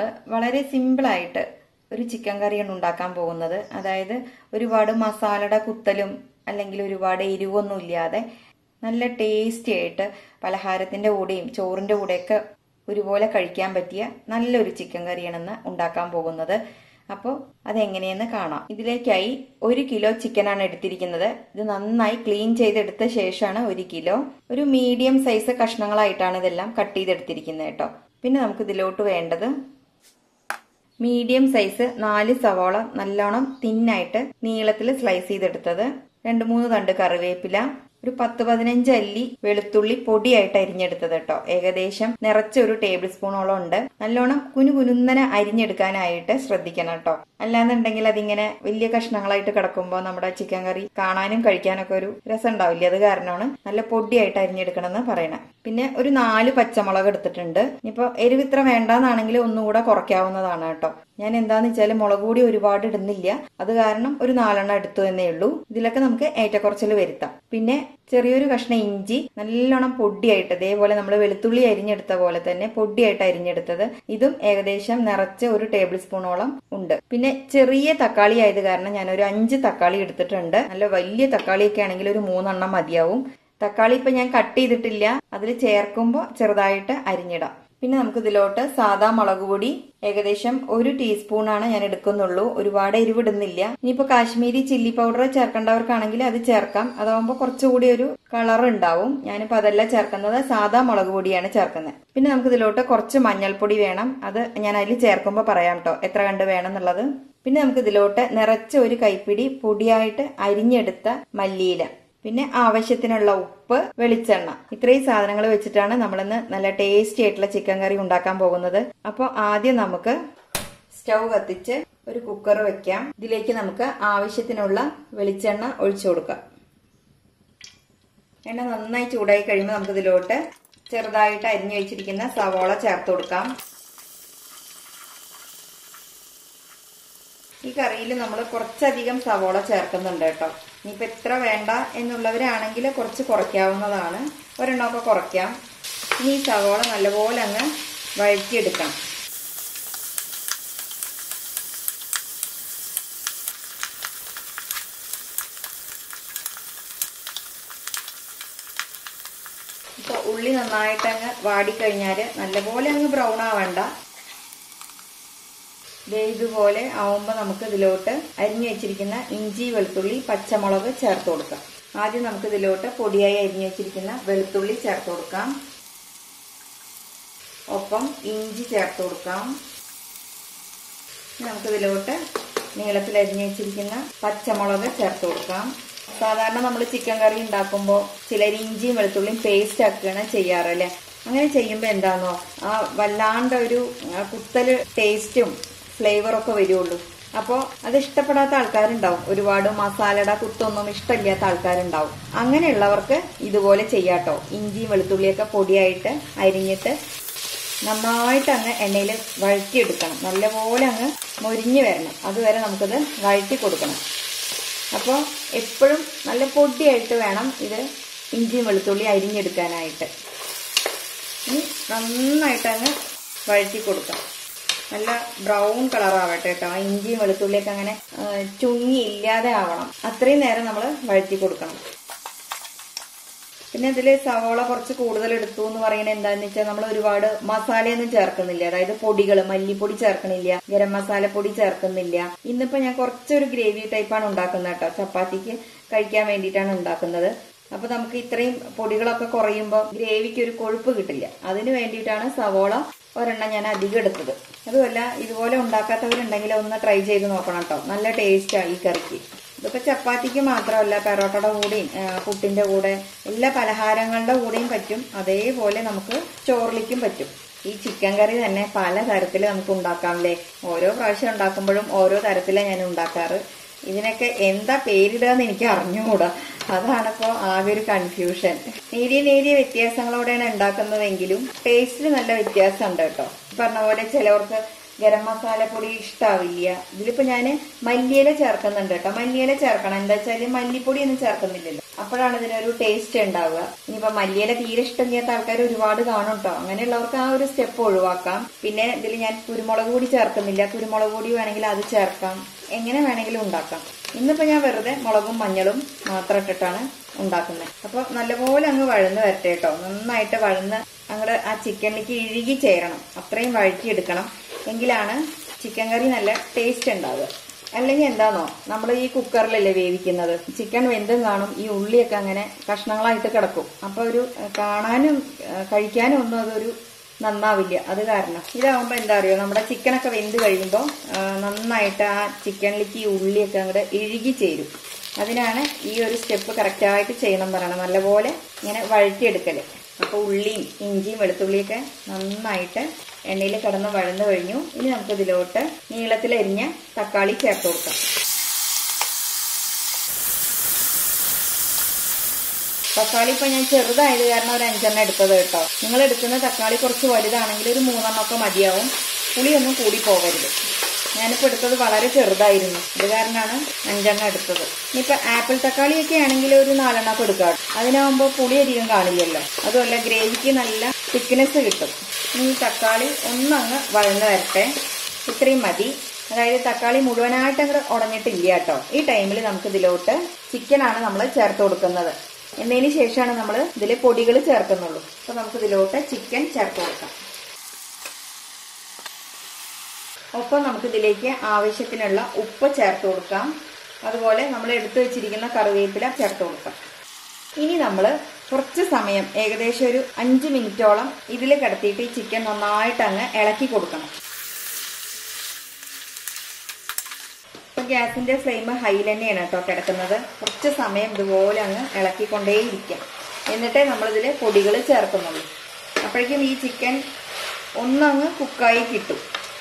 വളരെ സിമ്പിളായിട്ട് ഒരു ചിക്കൻ കറിയാണ് ഉണ്ടാക്കാൻ പോകുന്നത് അതായത് ഒരുപാട് മസാലയുടെ കുത്തലും അല്ലെങ്കിൽ ഒരുപാട് എരിവൊന്നും ഇല്ലാതെ നല്ല ടേസ്റ്റി ആയിട്ട് പലഹാരത്തിന്റെ കൂടെയും ചോറിന്റെ കൂടെയൊക്കെ ഒരുപോലെ കഴിക്കാൻ പറ്റിയ നല്ലൊരു ചിക്കൻ കറിയാണെന്ന് ഉണ്ടാക്കാൻ പോകുന്നത് അപ്പോൾ അതെങ്ങനെയെന്ന് കാണാം ഇതിലേക്കായി ഒരു കിലോ ചിക്കനാണ് എടുത്തിരിക്കുന്നത് ഇത് നന്നായി ക്ലീൻ ചെയ്തെടുത്ത ശേഷമാണ് ഒരു കിലോ ഒരു മീഡിയം സൈസ് കഷ്ണങ്ങളായിട്ടാണ് ഇതെല്ലാം കട്ട് ചെയ്തെടുത്തിരിക്കുന്നത് കേട്ടോ പിന്നെ നമുക്ക് ഇതിലോട്ട് വേണ്ടത് മീഡിയം സൈസ് നാല് സവാള നല്ലോണം തിന്നായിട്ട് നീളത്തിൽ സ്ലൈസ് ചെയ്തെടുത്തത് രണ്ട് മൂന്ന് തണ്ട് കറിവേപ്പില ഒരു പത്ത് പതിനഞ്ച് അല്ലി വെളുത്തുള്ളി പൊടിയായിട്ട് അരിഞ്ഞെടുത്തത് കേട്ടോ ഏകദേശം നിറച്ച ഒരു ടേബിൾ സ്പൂണോളം ഉണ്ട് നല്ലോണം കുനു കുനുന്നനെ അരിഞ്ഞെടുക്കാനായിട്ട് ശ്രദ്ധിക്കണം കേട്ടോ അല്ലാന്നുണ്ടെങ്കിൽ അതിങ്ങനെ വലിയ കഷ്ണങ്ങളായിട്ട് കിടക്കുമ്പോൾ നമ്മുടെ ചിക്കൻ കറി കാണാനും കഴിക്കാനൊക്കെ ഒരു രസം ഉണ്ടാവില്ല അത് കാരണമാണ് നല്ല പൊടിയായിട്ട് അരിഞ്ഞെടുക്കണം എന്ന് പറയണേ പിന്നെ ഒരു നാല് പച്ചമുളക് എടുത്തിട്ടുണ്ട് ഇനിയിപ്പോ എരിവ് ഇത്ര വേണ്ടാന്നാണെങ്കിൽ ഒന്നുകൂടെ കുറയ്ക്കാവുന്നതാണ് കേട്ടോ ഞാൻ എന്താന്ന് വെച്ചാൽ മുളക് പൊടി ഒരുപാട് ഇടുന്നില്ല അത് കാരണം ഒരു നാലെണ്ണം എടുത്തു എന്നേ ഉള്ളൂ ഇതിലൊക്കെ നമുക്ക് ഏറ്റക്കുറച്ചിൽ വരുത്താം പിന്നെ ചെറിയൊരു കഷ്ണം ഇഞ്ചി നല്ലോണം പൊടിയായിട്ട് ഇതേപോലെ നമ്മൾ വെളുത്തുള്ളി അരിഞ്ഞെടുത്ത പോലെ തന്നെ പൊടിയായിട്ട് അരിഞ്ഞെടുത്തത് ഇതും ഏകദേശം നിറച്ച് ഒരു ടേബിൾ സ്പൂണോളം ഉണ്ട് പിന്നെ ചെറിയ തക്കാളി ആയത് കാരണം ഞാൻ ഒരു അഞ്ച് തക്കാളി എടുത്തിട്ടുണ്ട് നല്ല വലിയ തക്കാളിയൊക്കെ ആണെങ്കിൽ ഒരു മൂന്നെണ്ണം മതിയാവും തക്കാളി ഇപ്പൊ ഞാൻ കട്ട് ചെയ്തിട്ടില്ല അതിൽ ചേർക്കുമ്പോൾ ചെറുതായിട്ട് അരിഞ്ഞിടാം പിന്നെ നമുക്ക് ഇതിലോട്ട് സാദാ മുളക് പൊടി ഏകദേശം ഒരു ടീസ്പൂണാണ് ഞാൻ എടുക്കുന്നുള്ളൂ ഒരുപാട് എരിവിടുന്നില്ല ഇനിയിപ്പോ കാശ്മീരി ചില്ലി പൗഡർ ചേർക്കേണ്ടവർക്കാണെങ്കിൽ അത് ചേർക്കാം അതാവുമ്പോൾ കുറച്ചുകൂടി ഒരു കളർ ഉണ്ടാവും ഞാനിപ്പോ അതല്ല ചേർക്കുന്നത് സാദാ മുളക് പൊടിയാണ് ചേർക്കുന്നത് പിന്നെ നമുക്ക് ഇതിലോട്ട് കുറച്ച് മഞ്ഞൾപ്പൊടി വേണം അത് ഞാൻ അതിൽ ചേർക്കുമ്പോൾ പറയാം കേട്ടോ എത്ര കണ്ട് വേണം എന്നുള്ളത് പിന്നെ നമുക്ക് ഇതിലോട്ട് നിറച്ച ഒരു കൈപ്പിടി പൊടിയായിട്ട് അരിഞ്ഞെടുത്ത മല്ലിയില പിന്നെ ആവശ്യത്തിനുള്ള ഉപ്പ് വെളിച്ചെണ്ണ ഇത്രയും സാധനങ്ങൾ വെച്ചിട്ടാണ് നമ്മളിന്ന് നല്ല ടേസ്റ്റി ആയിട്ടുള്ള ചിക്കൻ കറി ഉണ്ടാക്കാൻ പോകുന്നത് അപ്പോൾ ആദ്യം നമുക്ക് സ്റ്റൗ കത്തിച്ച് ഒരു കുക്കർ വെക്കാം ഇതിലേക്ക് നമുക്ക് ആവശ്യത്തിനുള്ള വെളിച്ചെണ്ണ ഒഴിച്ചു കൊടുക്കാം എണ്ണ നന്നായി ചൂടായി കഴിയുമ്പോൾ നമുക്ക് ഇതിലോട്ട് ചെറുതായിട്ട് അരിഞ്ഞു വെച്ചിരിക്കുന്ന സവോള ചേർത്ത് കൊടുക്കാം ഈ കറിയിൽ നമ്മൾ കുറച്ചധികം സവോള ചേർക്കുന്നുണ്ട് കേട്ടോ ഇനിയിപ്പോൾ എത്ര വേണ്ട എന്നുള്ളവരാണെങ്കിൽ കുറച്ച് കുറയ്ക്കാവുന്നതാണ് ഒരെണ്ണമൊക്കെ കുറയ്ക്കാം ഇനി ഈ സവോള നല്ലപോലെ അങ്ങ് വഴറ്റിയെടുക്കണം ഇപ്പോൾ ഉള്ളി നന്നായിട്ട് അങ്ങ് വാടിക്കഴിഞ്ഞാൽ നല്ലപോലെ അങ്ങ് ബ്രൗൺ ആവണ്ട ദേ ഇതുപോലെ ആവുമ്പോൾ നമുക്ക് ഇതിലോട്ട് അരിഞ്ഞു വെച്ചിരിക്കുന്ന ഇഞ്ചി വെളുത്തുള്ളി പച്ചമുളക് ചേർത്ത് കൊടുക്കാം ആദ്യം നമുക്ക് ഇതിലോട്ട് പൊടിയായി അരിഞ്ഞു വെച്ചിരിക്കുന്ന വെളുത്തുള്ളി ചേർത്ത് കൊടുക്കാം ഒപ്പം ഇഞ്ചി ചേർത്ത് കൊടുക്കാം നമുക്ക് ഇതിലോട്ട് നീളത്തിൽ അരിഞ്ഞു വെച്ചിരിക്കുന്ന പച്ചമുളക് ചേർത്ത് കൊടുക്കാം സാധാരണ നമ്മൾ ചിക്കൻ കറി ഉണ്ടാക്കുമ്പോൾ ചിലർ ഇഞ്ചിയും വെളുത്തുള്ളിയും പേസ്റ്റ് ആക്കുകയാണ് ചെയ്യാറല്ലേ അങ്ങനെ ചെയ്യുമ്പോൾ എന്താണോ ആ വല്ലാണ്ട് ഒരു കുത്തല് ടേസ്റ്റും ഫ്ലേവറൊക്കെ വരുള്ളൂ അപ്പോൾ അത് ഇഷ്ടപ്പെടാത്ത ആൾക്കാരുണ്ടാവും ഒരുപാട് മസാലയുടെ കുത്തൊന്നും ഇഷ്ടമില്ലാത്ത ആൾക്കാരുണ്ടാവും അങ്ങനെയുള്ളവർക്ക് ഇതുപോലെ ചെയ്യാട്ടോ ഇഞ്ചിയും വെളുത്തുള്ളിയൊക്കെ പൊടിയായിട്ട് അരിഞ്ഞിട്ട് നന്നായിട്ട് അങ്ങ് എണ്ണയിൽ വഴറ്റിയെടുക്കണം നല്ലപോലെ അങ്ങ് മൊരിഞ്ഞ് വരണം അതുവരെ നമുക്കത് വഴറ്റി കൊടുക്കണം അപ്പോൾ എപ്പോഴും നല്ല പൊടിയായിട്ട് വേണം ഇത് ഇഞ്ചിയും വെളുത്തുള്ളി അരിഞ്ഞെടുക്കാനായിട്ട് ഇനി നന്നായിട്ട് അങ്ങ് വഴറ്റി കൊടുക്കാം നല്ല ബ്രൗൺ കളർ ആവട്ടെ കേട്ടോ ആ ഇഞ്ചിയും വെളുത്തുള്ളിയൊക്കെ അങ്ങനെ ചുങ്ങി ഇല്ലാതെ ആവണം അത്രയും നേരം നമ്മൾ വഴറ്റി കൊടുക്കണം പിന്നെ ഇതിൽ സവോള കുറച്ച് കൂടുതൽ എടുത്തു എന്ന് പറയുന്നത് എന്താണെന്ന് വെച്ചാൽ നമ്മൾ ഒരുപാട് മസാലയൊന്നും ചേർക്കുന്നില്ല അതായത് പൊടികൾ മല്ലിപ്പൊടി ചേർക്കണില്ല ഗരം മസാല പൊടി ചേർക്കുന്നില്ല ഇന്നിപ്പോ ഞാൻ കുറച്ചൊരു ഗ്രേവി ടൈപ്പാണ് ഉണ്ടാക്കുന്നത് കേട്ടോ ചപ്പാത്തിക്ക് കഴിക്കാൻ വേണ്ടിയിട്ടാണ് ഉണ്ടാക്കുന്നത് അപ്പൊ നമുക്ക് ഇത്രയും പൊടികളൊക്കെ കുറയുമ്പോൾ ഗ്രേവിക്ക് ഒരു കൊഴുപ്പ് കിട്ടില്ല അതിന് വേണ്ടിയിട്ടാണ് സവോള ഒരെണ്ണം ഞാൻ അധികം എടുത്തത് അതുമല്ല ഇതുപോലെ ഉണ്ടാക്കാത്തവരുണ്ടെങ്കിൽ ഒന്ന് ട്രൈ ചെയ്ത് നോക്കണം കേട്ടോ നല്ല ടേസ്റ്റാണ് ഈ കറിക്ക് ഇതിപ്പോ ചപ്പാത്തിക്ക് മാത്രമല്ല പെറോട്ടയുടെ കൂടെയും പുട്ടിന്റെ കൂടെ എല്ലാ പലഹാരങ്ങളുടെ കൂടെയും പറ്റും അതേപോലെ നമുക്ക് ചോറിലേക്കും പറ്റും ഈ ചിക്കൻ കറി തന്നെ പല തരത്തിൽ നമുക്ക് ഉണ്ടാക്കാം അല്ലേ ഓരോ പ്രാവശ്യം ഉണ്ടാക്കുമ്പോഴും ഓരോ തരത്തിലാണ് ഞാൻ ഉണ്ടാക്കാറ് ഇതിനൊക്കെ എന്താ പേരിടുകയെന്ന് എനിക്ക് അറിഞ്ഞുകൂടാ അതാണിപ്പോ ആകെ ഒരു കൺഫ്യൂഷൻ നേരിയ നേരിയ വ്യത്യാസങ്ങളോടെയാണ് ഉണ്ടാക്കുന്നതെങ്കിലും ടേസ്റ്റിൽ നല്ല വ്യത്യാസമുണ്ട് കേട്ടോ പറഞ്ഞ പോലെ ചിലവർക്ക് ഗരം മസാല പൊടി ഇഷ്ടാവില്ല ഇതിലിപ്പോ ഞാൻ മല്ലിയില ചേർക്കുന്നുണ്ട് കേട്ടോ മല്ലിയില ചേർക്കണം എന്താ വെച്ചാല് മല്ലിപ്പൊടി ഒന്നും ചേർക്കുന്നില്ലല്ലോ അപ്പോഴാണ് ഇതിനൊരു ടേസ്റ്റ് ഉണ്ടാവുക ഇനിയിപ്പോ മല്ലിയില തീരെ ഇഷ്ടമില്ലാത്ത ആൾക്കാർ ഒരുപാട് കാണും കേട്ടോ അങ്ങനെയുള്ളവർക്ക് ആ ഒരു സ്റ്റെപ്പ് ഒഴിവാക്കാം പിന്നെ ഇതിൽ ഞാൻ കുരുമുളക് പൊടി ചേർക്കുന്നില്ല കുരുമുളക് പൊടി വേണമെങ്കിൽ അത് ചേർക്കാം എങ്ങനെ വേണമെങ്കിലും ഉണ്ടാക്കാം ഇന്നിപ്പോ ഞാൻ വെറുതെ മുളകും മഞ്ഞളും മാത്രം ഇട്ടിട്ടാണ് ഉണ്ടാക്കുന്നത് അപ്പൊ നല്ലപോലെ അങ്ങ് വഴന്ന് വരട്ടെ കേട്ടോ നന്നായിട്ട് വഴന്ന് അങ്ങോട്ട് ആ ചിക്കനിലേക്ക് ഇഴുകി ചേരണം അത്രയും വഴറ്റിയെടുക്കണം എങ്കിലാണ് ചിക്കൻ കറി നല്ല ടേസ്റ്റ് ഉണ്ടാവുക അല്ലെങ്കിൽ എന്താണോ നമ്മൾ ഈ കുക്കറിലല്ലേ വേവിക്കുന്നത് ചിക്കൻ വെന്തും കാണും ഈ ഉള്ളിയൊക്കെ അങ്ങനെ കഷ്ണങ്ങളായിട്ട് കിടക്കും അപ്പൊ ഒരു ഏഹ്, കാണാനും ഏഹ്, കഴിക്കാനും ഒന്നും അതൊരു നന്നാവില്ല അത് കാരണം ഇതാവുമ്പോ എന്താ അറിയോ നമ്മുടെ ചിക്കനൊക്കെ വെന്ത് കഴിയുമ്പോൾ നന്നായിട്ട് ആ ചിക്കനിലേക്ക് ഈ ഉള്ളിയൊക്കെ അങ്ങോട്ട് ഇഴുകി ചേരും അതിനാണ് ഈ ഒരു സ്റ്റെപ്പ് കറക്റ്റായിട്ട് ചെയ്യണം പറയണം നല്ലപോലെ ഇങ്ങനെ വഴറ്റിയെടുക്കല് അപ്പൊ ഉള്ളിയും ഇഞ്ചിയും വെളുത്തുള്ളിയൊക്കെ നന്നായിട്ട് എണ്ണയിൽ കിടന്ന് വഴന്നു കഴിഞ്ഞു ഇനി നമുക്ക് ഇതിലോട്ട് നീളത്തിലരിഞ്ഞ തക്കാളി ചേർത്ത് കൊടുക്കാം തക്കാളി ഇപ്പൊ ഞാൻ ചെറുതായത് കാരണം ഒരു അഞ്ചെണ്ണം എടുത്തത് കേട്ടോ നിങ്ങൾ എടുക്കുന്ന തക്കാളി കുറച്ച് വലുതാണെങ്കിൽ ഒരു മൂന്നെണ്ണം ഒക്കെ മതിയാവും പുളിയൊന്നും കൂടി പോകരുത് ഞാനിപ്പോൾ എടുത്തത് വളരെ ചെറുതായിരുന്നു ഇത് കാരണമാണ് അഞ്ചെണ്ണം എടുത്തത് ഇനിയിപ്പോൾ ആപ്പിൾ തക്കാളിയൊക്കെ ആണെങ്കിൽ ഒരു നാലെണ്ണം ഒക്കെ എടുക്കാം അതിനാവുമ്പോൾ പുളി അധികം കാണില്ലല്ലോ അതുമല്ല ഗ്രേവിക്ക് നല്ല തിക്നെസ് കിട്ടും ഇനി ഈ തക്കാളി ഒന്നങ്ങ് വഴന്ന് വരട്ടെ ഇത്രയും മതി അതായത് തക്കാളി മുഴുവനായിട്ട് അങ്ങോട്ട് ഉടഞ്ഞിട്ടില്ല കേട്ടോ ഈ ടൈമിൽ നമുക്ക് ഇതിലോട്ട് ചിക്കനാണ് നമ്മൾ ചേർത്ത് കൊടുക്കുന്നത് എന്നതിന് ശേഷമാണ് നമ്മൾ ഇതിൽ പൊടികൾ ചേർക്കുന്നുള്ളൂ അപ്പൊ നമുക്ക് ഇതിലോട്ട് ചിക്കൻ ചേർത്ത് കൊടുക്കാം ഒപ്പം നമുക്ക് ഇതിലേക്ക് ആവശ്യത്തിനുള്ള ഉപ്പ് ചേർത്ത് കൊടുക്കാം അതുപോലെ നമ്മൾ എടുത്തു വെച്ചിരിക്കുന്ന കറിവേപ്പില ചേർത്ത് കൊടുക്കാം ഇനി നമ്മൾ കുറച്ച് സമയം ഏകദേശം ഒരു അഞ്ച് മിനിറ്റോളം ഇതിൽ കിടത്തിയിട്ട് ഈ ചിക്കൻ നന്നായിട്ട് അങ്ങ് ഇളക്കി കൊടുക്കണം ഇപ്പൊ ഗ്യാസിന്റെ ഫ്ലെയിം ഹൈയിൽ തന്നെയാണ് കേട്ടോ കിടക്കുന്നത് കുറച്ച് സമയം ഇതുപോലെ അങ്ങ് ഇളക്കിക്കൊണ്ടേയിരിക്കാം എന്നിട്ടേ നമ്മളിതിൽ പൊടികൾ ചേർക്കുന്നുള്ളൂ അപ്പോഴേക്കും ഈ ചിക്കൻ ഒന്നങ്ങ് കുക്കായി കിട്ടും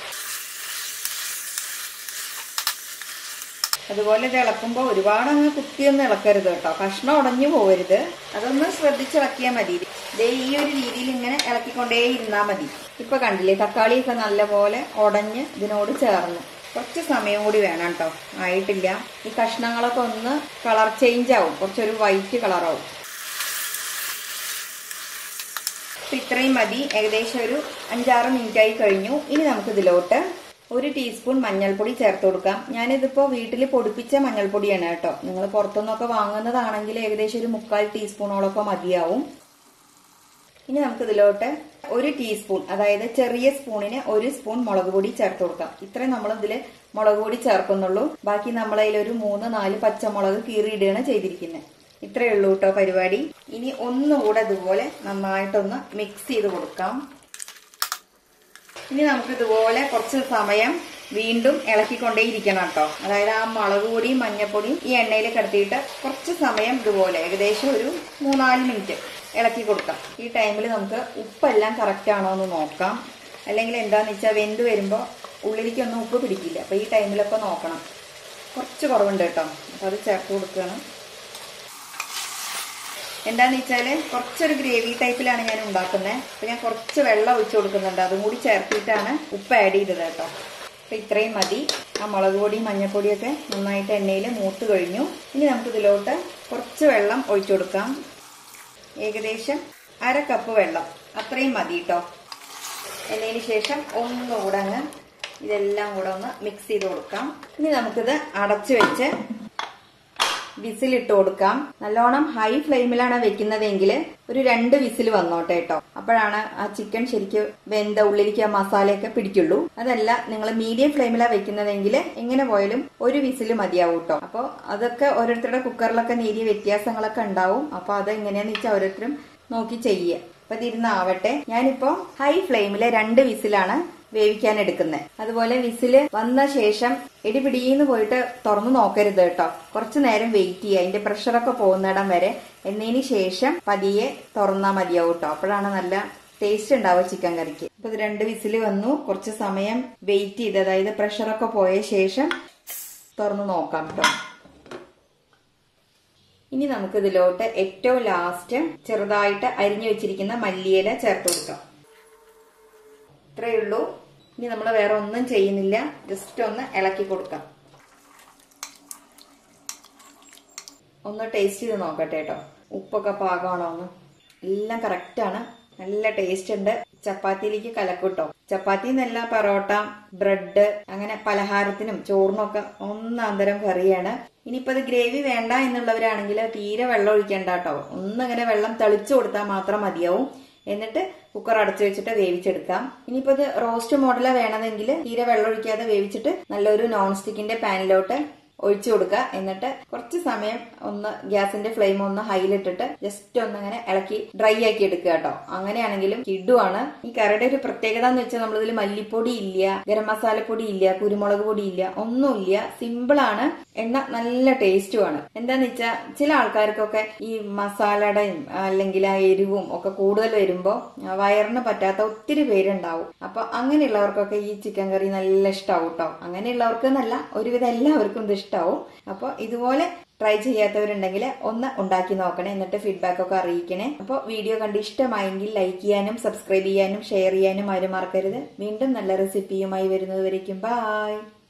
അതുപോലെ ഇത് ഇളക്കുമ്പോൾ ഒരുപാട് അങ്ങ് കുത്തിയൊന്നും ഇളക്കരുത് കേട്ടോ കഷ്ണം ഉടഞ്ഞു പോകരുത് അതൊന്ന് ശ്രദ്ധിച്ച് ഇളക്കിയാൽ മതി ദേ ഈ ഒരു രീതിയിൽ ഇങ്ങനെ ഇളക്കിക്കൊണ്ടേ ഇരുന്നാൽ മതി ഇപ്പൊ കണ്ടില്ലേ തക്കാളിയൊക്കെ നല്ലപോലെ ഉടഞ്ഞ് ഇതിനോട് ചേർന്നു കുറച്ച് സമയം കൂടി വേണം കേട്ടോ ആയിട്ടില്ല ഈ കഷ്ണങ്ങളൊക്കെ ഒന്ന് കളർ ചേഞ്ച് ആവും കുറച്ചൊരു വൈറ്റ് കളറാവും അപ്പൊ ഇത്രയും മതി ഏകദേശം ഒരു അഞ്ചാറ് മിനിറ്റ് ആയി കഴിഞ്ഞു ഇനി നമുക്ക് ഇതിലോട്ട് ഒരു ടീസ്പൂൺ മഞ്ഞൾപ്പൊടി ചേർത്ത് കൊടുക്കാം ഞാനിതിപ്പോ വീട്ടിൽ പൊടിപ്പിച്ച മഞ്ഞൾപ്പൊടിയാണ് കേട്ടോ നിങ്ങൾ പുറത്തുനിന്നൊക്കെ വാങ്ങുന്നതാണെങ്കിൽ ഏകദേശം ഒരു മുക്കാൽ ടീസ്പൂണോളൊക്കെ മതിയാവും ഇനി നമുക്ക് ഇതിലോട്ട് ഒരു ടീസ്പൂൺ അതായത് ചെറിയ സ്പൂണിന് ഒരു സ്പൂൺ മുളക് പൊടി ചേർത്ത് കൊടുക്കാം ഇത്രയും നമ്മൾ ഇതിൽ മുളക് പൊടി ചേർക്കുന്നുള്ളൂ ബാക്കി നമ്മളതിൽ ഒരു മൂന്ന് നാല് പച്ചമുളക് കീറിയിടുകയാണ് ചെയ്തിരിക്കുന്നത് ഇത്രയേ ഉള്ളൂ കേട്ടോ പരിപാടി ഇനി ഒന്നുകൂടെ ഇതുപോലെ നന്നായിട്ടൊന്ന് മിക്സ് ചെയ്ത് കൊടുക്കാം ഇനി നമുക്ക് ഇതുപോലെ കുറച്ച് സമയം വീണ്ടും ഇളക്കിക്കൊണ്ടേയിരിക്കണം കേട്ടോ അതായത് ആ മുളക് പൊടിയും മഞ്ഞപ്പൊടിയും ഈ എണ്ണയിൽ കിടത്തിയിട്ട് കുറച്ച് സമയം ഇതുപോലെ ഏകദേശം ഒരു മൂന്നാല് മിനിറ്റ് ഇളക്കി കൊടുക്കാം ഈ ടൈമിൽ നമുക്ക് ഉപ്പെല്ലാം കറക്റ്റ് ആണോ എന്ന് നോക്കാം അല്ലെങ്കിൽ എന്താന്ന് വെച്ചാൽ വെന്ത് വരുമ്പോൾ ഉള്ളിലേക്കൊന്നും ഉപ്പ് പിടിക്കില്ല അപ്പൊ ഈ ടൈമിലൊക്കെ നോക്കണം കുറച്ച് കുറവുണ്ട് കേട്ടോ അപ്പൊ അത് ചേർത്ത് കൊടുക്കണം എന്താന്ന് വെച്ചാല് കുറച്ചൊരു ഗ്രേവി ടൈപ്പിലാണ് ഞാൻ ഉണ്ടാക്കുന്നത് അപ്പൊ ഞാൻ കുറച്ച് വെള്ളം ഒഴിച്ചു കൊടുക്കുന്നുണ്ട് അതും കൂടി ചേർത്തിട്ടാണ് ഉപ്പ് ആഡ് ചെയ്തത് കേട്ടോ അപ്പൊ ഇത്രയും മതി ആ മുളക് പൊടിയും മഞ്ഞപ്പൊടിയൊക്കെ നന്നായിട്ട് എണ്ണയിൽ മൂത്ത് കഴിഞ്ഞു ഇനി നമുക്ക് ഇതിലോട്ട് കുറച്ച് വെള്ളം ഒഴിച്ചു കൊടുക്കാം ഏകദേശം അര കപ്പ് വെള്ളം അത്രയും മതി കേട്ടോ എന്നതിന് ശേഷം ഒന്നുകൂടെ അങ്ങ് ഇതെല്ലാം കൂടെ ഒന്ന് മിക്സ് ചെയ്ത് കൊടുക്കാം ഇനി നമുക്കിത് അടച്ചു വെച്ച് വിസിലിട്ട് കൊടുക്കാം നല്ലോണം ഹൈ ഫ്ലെയിമിലാണ് വെക്കുന്നതെങ്കിൽ ഒരു രണ്ട് വിസിൽ വന്നോട്ടെ കേട്ടോ അപ്പോഴാണ് ആ ചിക്കൻ ശരിക്കും വെന്ത ഉള്ളിലേക്ക് ആ മസാലയൊക്കെ പിടിക്കുള്ളൂ അതല്ല നിങ്ങൾ മീഡിയം ഫ്ലെയിമിലാണ് വെക്കുന്നതെങ്കിൽ എങ്ങനെ പോയാലും ഒരു വിസിൽ മതിയാവും കേട്ടോ അപ്പോൾ അതൊക്കെ ഓരോരുത്തരുടെ കുക്കറിലൊക്കെ നേരിയ വ്യത്യാസങ്ങളൊക്കെ ഉണ്ടാവും അപ്പൊ അത് എങ്ങനെയാന്ന് വെച്ചാൽ ഓരോരുത്തരും നോക്കി ചെയ്യുക അപ്പൊ ഇതിരുന്നാവട്ടെ ഞാനിപ്പോ ഹൈ ഫ്ലെയിമിലെ രണ്ട് വിസിലാണ് വേവിക്കാൻ എടുക്കുന്നത് അതുപോലെ വിസില് വന്ന ശേഷം ഇടിപിടിന്ന് പോയിട്ട് തുറന്നു നോക്കരുത് കേട്ടോ കുറച്ചു നേരം വെയിറ്റ് ചെയ്യുക അതിന്റെ പ്രഷറൊക്കെ പോകുന്നിടം വരെ എന്നതിന് ശേഷം പതിയെ തുറന്നാ മതിയാവും കേട്ടോ അപ്പോഴാണ് നല്ല ടേസ്റ്റ് ഉണ്ടാവുക ചിക്കൻ കറിക്ക് അപ്പൊ ഇത് രണ്ട് വിസില് വന്നു കുറച്ച് സമയം വെയിറ്റ് ചെയ്ത് അതായത് പ്രഷറൊക്കെ പോയ ശേഷം തുറന്നു നോക്കാം കേട്ടോ ഇനി നമുക്ക് ഇതിലോട്ട് ഏറ്റവും ലാസ്റ്റ് ചെറുതായിട്ട് അരിഞ്ഞു വെച്ചിരിക്കുന്ന മല്ലിയില ചേർത്ത് കൊടുക്കാം ഇത്രയേ ഉള്ളൂ ഇനി നമ്മൾ വേറെ ഒന്നും ചെയ്യുന്നില്ല ജസ്റ്റ് ഒന്ന് ഇളക്കി കൊടുക്കാം ഒന്ന് ടേസ്റ്റ് ചെയ്ത് നോക്കട്ടെ കേട്ടോ ഉപ്പൊക്കെ പാകമാണോ എന്ന് എല്ലാം കറക്റ്റാണ് നല്ല ടേസ്റ്റ് ഉണ്ട് ചപ്പാത്തിയിലേക്ക് കലക്കൂട്ടോ ചപ്പാത്തി എന്നല്ല പൊറോട്ട ബ്രെഡ് അങ്ങനെ പലഹാരത്തിനും ചോറിനൊക്കെ ഒന്നാന്തരം കറിയാണ് ഇനിയിപ്പോ അത് ഗ്രേവി വേണ്ട എന്നുള്ളവരാണെങ്കിൽ തീരെ വെള്ളം ഒഴിക്കണ്ട കേട്ടോ ഒന്നിങ്ങനെ വെള്ളം തെളിച്ചു കൊടുത്താൽ മാത്രം മതിയാവും എന്നിട്ട് കുക്കർ അടച്ചു വെച്ചിട്ട് വേവിച്ചെടുക്കാം ഇനിയിപ്പോ ഇത് റോസ്റ്റ് മോഡല വേണമെങ്കിൽ തീരെ വെള്ളം ഒഴിക്കാതെ വേവിച്ചിട്ട് നല്ലൊരു നോൺ സ്റ്റിക്കിന്റെ പാനിലോട്ട് ഒഴിച്ചു കൊടുക്കുക എന്നിട്ട് കുറച്ച് സമയം ഒന്ന് ഗ്യാസിന്റെ ഫ്ലെയിം ഒന്ന് ഹൈയിലിട്ടിട്ട് ജസ്റ്റ് ഒന്ന് ഇങ്ങനെ ഇളക്കി ഡ്രൈ ആക്കി എടുക്കുക കേട്ടോ അങ്ങനെയാണെങ്കിലും കിഡുവാണ് ഈ കറിയുടെ ഒരു പ്രത്യേകത എന്ന് വെച്ചാൽ നമ്മളിതിൽ മല്ലിപ്പൊടി ഇല്ല ഗരം മസാലപ്പൊടി ഇല്ല കുരുമുളക് പൊടി ഇല്ല ഒന്നുമില്ല സിമ്പിൾ ആണ് എണ്ണ നല്ല ടേസ്റ്റുമാണ് എന്താന്ന് വെച്ചാൽ ചില ആൾക്കാർക്കൊക്കെ ഈ മസാലയുടെയും അല്ലെങ്കിൽ ആ എരിവും ഒക്കെ കൂടുതൽ വരുമ്പോ വയറിന് പറ്റാത്ത ഒത്തിരി പേരുണ്ടാവും അപ്പൊ അങ്ങനെയുള്ളവർക്കൊക്കെ ഈ ചിക്കൻ കറി നല്ല ഇഷ്ടാവും കേട്ടോ അങ്ങനെയുള്ളവർക്ക് എന്നല്ല ഒരുവിധം എല്ലാവർക്കും ഇത് ഇഷ്ടാവും അപ്പൊ ഇതുപോലെ ട്രൈ ചെയ്യാത്തവരുണ്ടെങ്കിൽ ഒന്ന് ഉണ്ടാക്കി നോക്കണേ എന്നിട്ട് ഫീഡ്ബാക്ക് ഒക്കെ അറിയിക്കണേ അപ്പോൾ വീഡിയോ കണ്ട് ഇഷ്ടമായെങ്കിൽ ലൈക്ക് ചെയ്യാനും സബ്സ്ക്രൈബ് ചെയ്യാനും ഷെയർ ചെയ്യാനും ആരും മറക്കരുത് വീണ്ടും നല്ല റെസിപ്പിയുമായി വരുന്നത് വരയ്ക്കും ബായ്